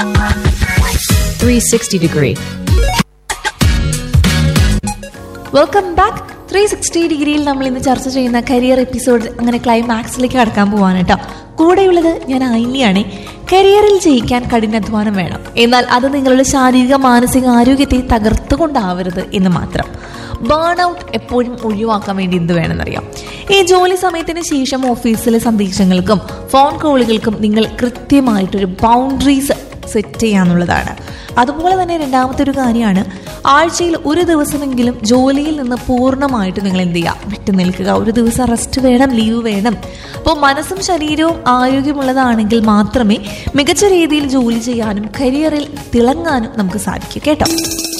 360 degree. Welcome back three sixty ഡിഗ്രിയിൽ നമ്മൾ ഇന്ന് ചർച്ച ചെയ്യുന്ന കരിയർ എപ്പിസോഡ് അങ്ങനെ ക്ലൈമാക്സിലേക്ക് കടക്കാൻ പോവാണ് കേട്ടോ കൂടെയുള്ളത് ഞാൻ ഐനിയാണ് കരിയറിൽ ജയിക്കാൻ കഠിനാധ്വാനം വേണം എന്നാൽ അത് നിങ്ങളുടെ ശാരീരിക മാനസിക ആരോഗ്യത്തെ തകർത്തുകൊണ്ടാവരുത് എന്ന് മാത്രം ബേൺ ഔട്ട് എപ്പോഴും ഒഴിവാക്കാൻ വേണ്ടി എന്ത് വേണമെന്നറിയാം ഈ ജോലി സമയത്തിന് ശേഷം ഓഫീസിലെ സന്ദേശങ്ങൾക്കും ഫോൺ കോളുകൾക്കും നിങ്ങൾ കൃത്യമായിട്ടൊരു ബൗണ്ടറീസ് സെറ്റ് ചെയ്യാന്നുള്ളതാണ് അതുപോലെ തന്നെ രണ്ടാമത്തെ ഒരു കാര്യമാണ് ആഴ്ചയിൽ ഒരു ദിവസമെങ്കിലും ജോലിയിൽ നിന്ന് പൂർണ്ണമായിട്ട് നിങ്ങൾ എന്ത് ചെയ്യുക വിട്ടു നിൽക്കുക ഒരു ദിവസം റെസ്റ്റ് വേണം ലീവ് വേണം അപ്പോൾ മനസ്സും ശരീരവും ആരോഗ്യമുള്ളതാണെങ്കിൽ മാത്രമേ മികച്ച രീതിയിൽ ജോലി ചെയ്യാനും കരിയറിൽ തിളങ്ങാനും നമുക്ക് സാധിക്കൂ കേട്ടോ